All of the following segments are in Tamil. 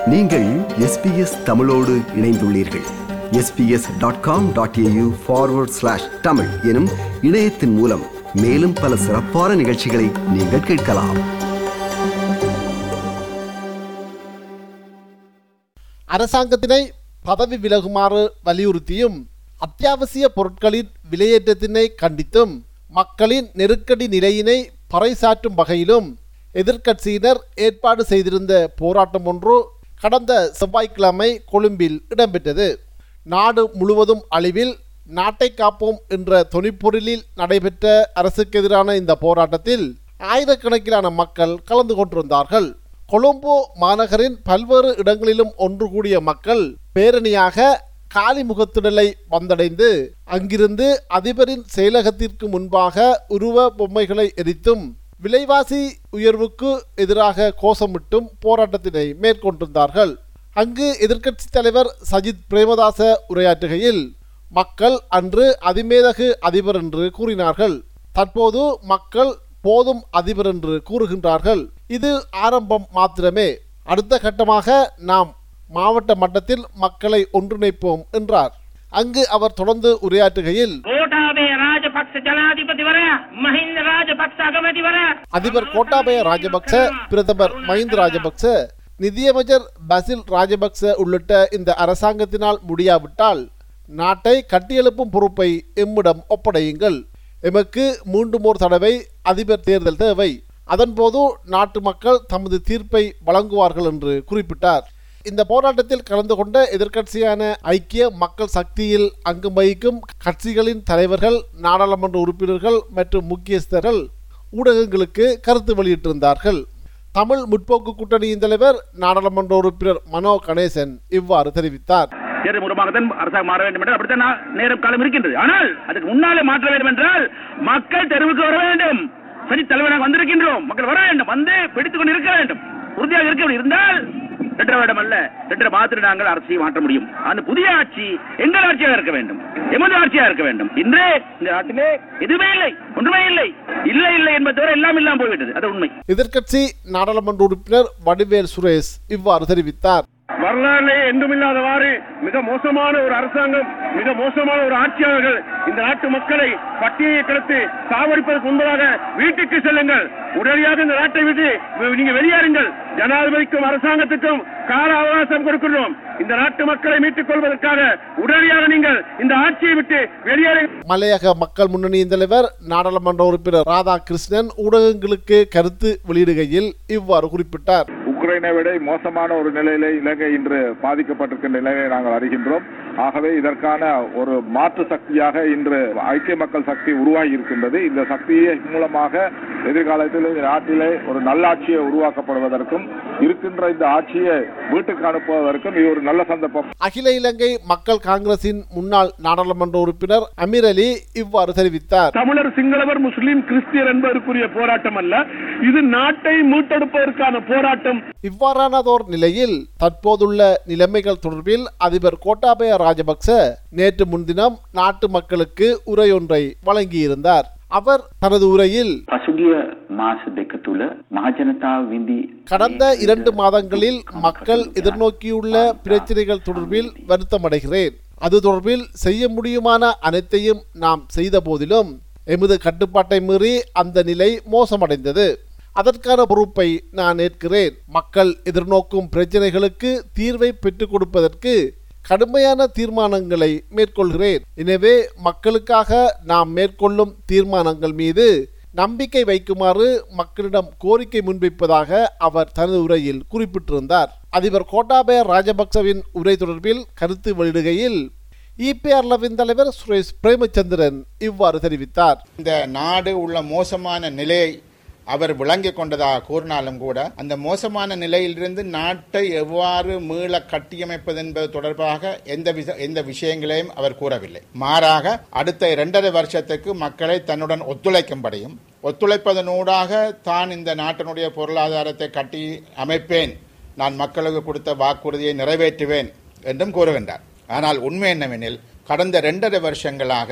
நீங்கள் எஸ்பிஎஸ் தமிழோடு இணைந்துள்ளீர்கள் SBS dot com dot AU forward slash Tamil எனும் இணையத்தின் மூலம் மேலும் பல சிறப்பான நிகழ்ச்சிகளை நீங்கள் கேட்கலாம் அரசாங்கத்தினை பதவி விலகுமாறு வலியுறுத்தியும் அத்தியாவசிய பொருட்களின் விலையேற்றத்தினை கண்டித்தும் மக்களின் நெருக்கடி நிலையினை பறைசாற்றும் வகையிலும் எதிர்க்கட்சியினர் ஏற்பாடு செய்திருந்த போராட்டம் ஒன்று கடந்த செவ்வாய்க்கிழமை கொழும்பில் இடம்பெற்றது நாடு முழுவதும் அழிவில் நாட்டை காப்போம் என்ற தொனிப்பொருளில் நடைபெற்ற அரசுக்கு எதிரான இந்த போராட்டத்தில் ஆயிரக்கணக்கிலான மக்கள் கலந்து கொண்டிருந்தார்கள் கொழும்பு மாநகரின் பல்வேறு இடங்களிலும் ஒன்று கூடிய மக்கள் பேரணியாக காலிமுகத்திடலை வந்தடைந்து அங்கிருந்து அதிபரின் செயலகத்திற்கு முன்பாக உருவ பொம்மைகளை எரித்தும் விலைவாசி உயர்வுக்கு எதிராக கோஷமிட்டும் போராட்டத்தினை மேற்கொண்டிருந்தார்கள் அங்கு எதிர்க்கட்சித் தலைவர் சஜித் பிரேமதாச உரையாற்றுகையில் மக்கள் அன்று அதிமேதகு அதிபர் என்று கூறினார்கள் தற்போது மக்கள் போதும் அதிபர் என்று கூறுகின்றார்கள் இது ஆரம்பம் மாத்திரமே அடுத்த கட்டமாக நாம் மாவட்ட மட்டத்தில் மக்களை ஒன்றிணைப்போம் என்றார் அங்கு அவர் தொடர்ந்து உரையாற்றுகையில் ගෝඨාභය රාජපක්ෂ ජනාධිපතිවරයා මහින්ද රාජපක්ෂ අගමැතිවරයා அதிபர் கோட்டாபய ராஜபக்ச பிரதமர் மஹிந்த ராஜபக்ச நிதியமைச்சர் பசில் ராஜபக்ச உள்ளிட்ட இந்த அரசாங்கத்தினால் முடியாவிட்டால் நாட்டை கட்டியெழுப்பும் பொறுப்பை எம்மிடம் ஒப்படையுங்கள் எமக்கு மீண்டும் ஒரு தடவை அதிபர் தேர்தல் தேவை அதன்போது நாட்டு மக்கள் தமது தீர்ப்பை வழங்குவார்கள் என்று குறிப்பிட்டார் இந்த போராட்டத்தில் கலந்து கொண்ட எதிர்க்கட்சியான ஐக்கிய மக்கள் சக்தியில் அங்கம் வகிக்கும் கட்சிகளின் தலைவர்கள் நாடாளுமன்ற உறுப்பினர்கள் மற்றும் முக்கியஸ்தர்கள் ஊடகங்களுக்கு கருத்து வெளியிட்டிருந்தார்கள் தமிழ் முற்போக்கு கூட்டணியின் தலைவர் நாடாளுமன்ற உறுப்பினர் மனோ கணேசன் இவ்வாறு தெரிவித்தார் தேர்தல் மூலமாகத்தான் அரசாங்கம் மாற வேண்டும் என்றால் அப்படித்தான் நா- நேரம் காலம் இருக்கின்றது ஆனால் அதுக்கு முன்னாலே மாற்ற வேண்டும் என்றால் மக்கள் தெருவுக்கு வர வேண்டும் சரி தலைவராக வந்திருக்கின்றோம் மக்கள் வர வேண்டும் வந்து பிடித்துக் கொண்டு இருக்க வேண்டும் உறுதியாக இருக்க வேண்டும் இருந்தால் ரெண்டரை வருடம் அல்ல ரெண்டரை மாதத்தில் நாங்கள் அரசியை மாற்ற முடியும் அந்த புதிய ஆட்சி எங்கள் ஆட்சியாக இருக்க வேண்டும் எமது ஆட்சியாக இருக்க வேண்டும் இன்று இந்த நாட்டிலே எதுவுமே இல்லை ஒன்றுமே இல்லை இல்லை இல்லை என்பது தவிர எல்லாம் இல்லாமல் போய்விட்டது அது உண்மை எதிர்க்கட்சி நாடாளுமன்ற உறுப்பினர் வடிவேல் சுரேஷ் இவ்வாறு தெரிவித்தார் வரலாறுலே என்றுமில்லாதவாறு மிக மோசமான ஒரு அரசாங்கம் மிக மோசமான ஒரு ஆட்சியாளர்கள் இந்த நாட்டு மக்களை பட்டியை கிடத்து சாவடிப்பதற்கு முன்பதாக வீட்டுக்கு செல்லுங்கள் உடனடியாக இந்த நாட்டை விட்டு நீங்க வெளியேறுங்கள் ஜனாதிபதிக்கும் அரசாங்கத்துக்கும் கால அவகாசம் கொடுக்கின்றோம் இந்த நாட்டு மக்களை மீட்டுக் கொள்வதற்காக உடனடியாக நீங்கள் இந்த ஆட்சியை விட்டு வெளியேறுங்கள் மலையக மக்கள் முன்னணியின் தலைவர் நாடாளுமன்ற உறுப்பினர் ராதாகிருஷ்ணன் ஊடகங்களுக்கு கருத்து வெளியிடுகையில் இவ்வாறு குறிப்பிட்டார் உக்ரைனை விட மோசமான ஒரு நிலையிலே இலங்கை இன்று பாதிக்கப்பட்டிருக்கின்ற நிலையை நாங்கள் அறிகின்றோம் ஆகவே இதற்கான ஒரு மாற்று சக்தியாக இன்று ஐக்கிய மக்கள் சக்தி உருவாகி இருக்கின்றது இந்த சக்தியை மூலமாக எதிர்காலத்தில் இந்த நாட்டிலே ஒரு நல்லாட்சியை உருவாக்கப்படுவதற்கும் இருக்கின்ற இந்த ஆட்சியை வீட்டுக்கு அனுப்புவதற்கும் இது ஒரு நல்ல சந்தர்ப்பம் அகில இலங்கை மக்கள் காங்கிரசின் முன்னாள் நாடாளுமன்ற உறுப்பினர் அமீர் அலி இவ்வாறு தெரிவித்தார் தமிழர் சிங்களவர் முஸ்லிம் கிறிஸ்தியர் என்பதற்குரிய போராட்டம் அல்ல இது நாட்டை மீட்டெடுப்பதற்கான போராட்டம் இவ்வாறானதோர் நிலையில் தற்போதுள்ள நிலைமைகள் தொடர்பில் அதிபர் கோட்டாபய ராஜபக்ச நேற்று முன்தினம் நாட்டு மக்களுக்கு உரையொன்றை வழங்கியிருந்தார் அவர் தனது உரையில் පසුගිය මාස දෙක තුළ මහජනතාව විඳී கடந்த இரண்டு மாதங்களில் மக்கள் எதிர்நோக்கியுள்ள பிரச்சனைகள் தொடர்பில் வருத்தமடைகிறேன் அது தொடர்பில் செய்ய முடியுமான அனைத்தையும் நாம் செய்த போதிலும் எமது கட்டுப்பாட்டை மீறி அந்த நிலை மோசமடைந்தது அதற்கான பொறுப்பை நான் ஏற்கிறேன் மக்கள் எதிர்நோக்கும் பிரச்சனைகளுக்கு தீர்வை பெற்றுக் கொடுப்பதற்கு கடுமையான தீர்மானங்களை மேற்கொள்கிறேன் எனவே மக்களுக்காக நாம் மேற்கொள்ளும் தீர்மானங்கள் மீது நம்பிக்கை வைக்குமாறு மக்களிடம் கோரிக்கை முன்வைப்பதாக அவர் தனது உரையில் குறிப்பிட்டிருந்தார் அதிபர் கோட்டாபய ராஜபக்சவின் உரை தொடர்பில் கருத்து வெளியிடுகையில் இபிஆர்லவின் தலைவர் சுரேஷ் பிரேமச்சந்திரன் இவ்வாறு தெரிவித்தார் இந்த நாடு உள்ள மோசமான நிலையை அவர் விளங்கிக் கொண்டதாக கூறினாலும் கூட அந்த மோசமான நிலையிலிருந்து நாட்டை எவ்வாறு மீள கட்டியமைப்பது என்பது தொடர்பாக எந்த விச- எந்த விஷயங்களையும் அவர் கூறவில்லை மாறாக அடுத்த இரண்டரை வருஷத்துக்கு மக்களை தன்னுடன் ஒத்துழைக்கும்படியும் ஒத்துழைப்பதனூடாக தான் இந்த நாட்டினுடைய பொருளாதாரத்தை கட்டி அமைப்பேன் நான் மக்களுக்கு கொடுத்த வாக்குறுதியை நிறைவேற்றுவேன் என்றும் கூறுகின்றார் ஆனால் உண்மை என்னவெனில் கடந்த இரண்டரை வருஷங்களாக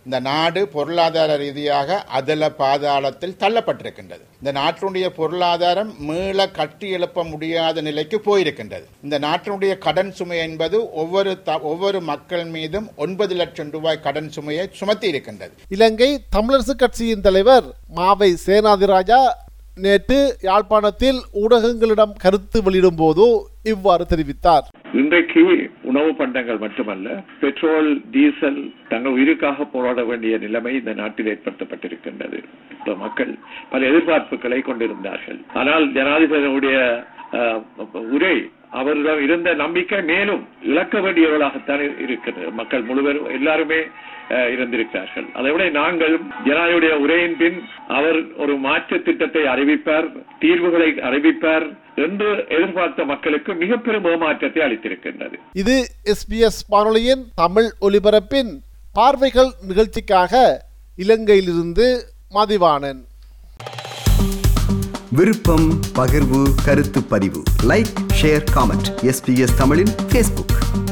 இந்த நாடு பொருளாதார ரீதியாக அதல பாதாளத்தில் தள்ளப்பட்டிருக்கின்றது இந்த நாட்டினுடைய பொருளாதாரம் மீள கட்டி எழுப்ப முடியாத நிலைக்கு போயிருக்கின்றது இந்த நாட்டினுடைய கடன் சுமை என்பது ஒவ்வொரு த- ஒவ்வொரு மக்கள் மீதும் ஒன்பது லட்சம் ரூபாய் கடன் சுமையை சுமத்தி இருக்கின்றது இலங்கை தமிழரசு கட்சியின் தலைவர் மாவை சேனாதிராஜா நேற்று யாழ்ப்பாணத்தில் ஊடகங்களிடம் கருத்து வெளியிடும் போது இவ்வாறு தெரிவித்தார் இன்றைக்கு உணவு பண்டங்கள் மட்டுமல்ல பெட்ரோல் டீசல் தங்கள் உயிருக்காக போராட வேண்டிய நிலைமை இந்த நாட்டில் ஏற்படுத்தப்பட்டிருக்கின்றது இப்ப மக்கள் பல எதிர்பார்ப்புகளை கொண்டிருந்தார்கள் ஆனால் ஜனாதிபதியுடைய அஹ், உரை அவரிடம் இருந்த நம்பிக்கை மேலும் இழக்க வேண்டியவர்களாகத்தான் இருக்கிறது மக்கள் முழுவதும் எல்லாருமே அஹ், இருந்திருக்கிறார்கள் அதை விட நாங்கள் ஜனாதிபதியுடைய உரையின் பின் அவர் ஒரு மாற்று திட்டத்தை அறிவிப்பார் தீர்வுகளை அறிவிப்பார் என்று எதிர்பார்த்த மக்களுக்கு மிக பெரும் ஏமாற்றத்தை அளித்திருக்கின்றது இது எஸ்பிஎஸ் வானொலியின் தமிழ் ஒலிபரப்பின் பார்வைகள் நிகழ்ச்சிக்காக இலங்கையிலிருந்து மதிவாணன் விருப்பம் பகிர்வு கருத்து பதிவு லைக் ஷேர் காமெண்ட் எஸ்பிஎஸ் தமிழின் ஃபேஸ்புக்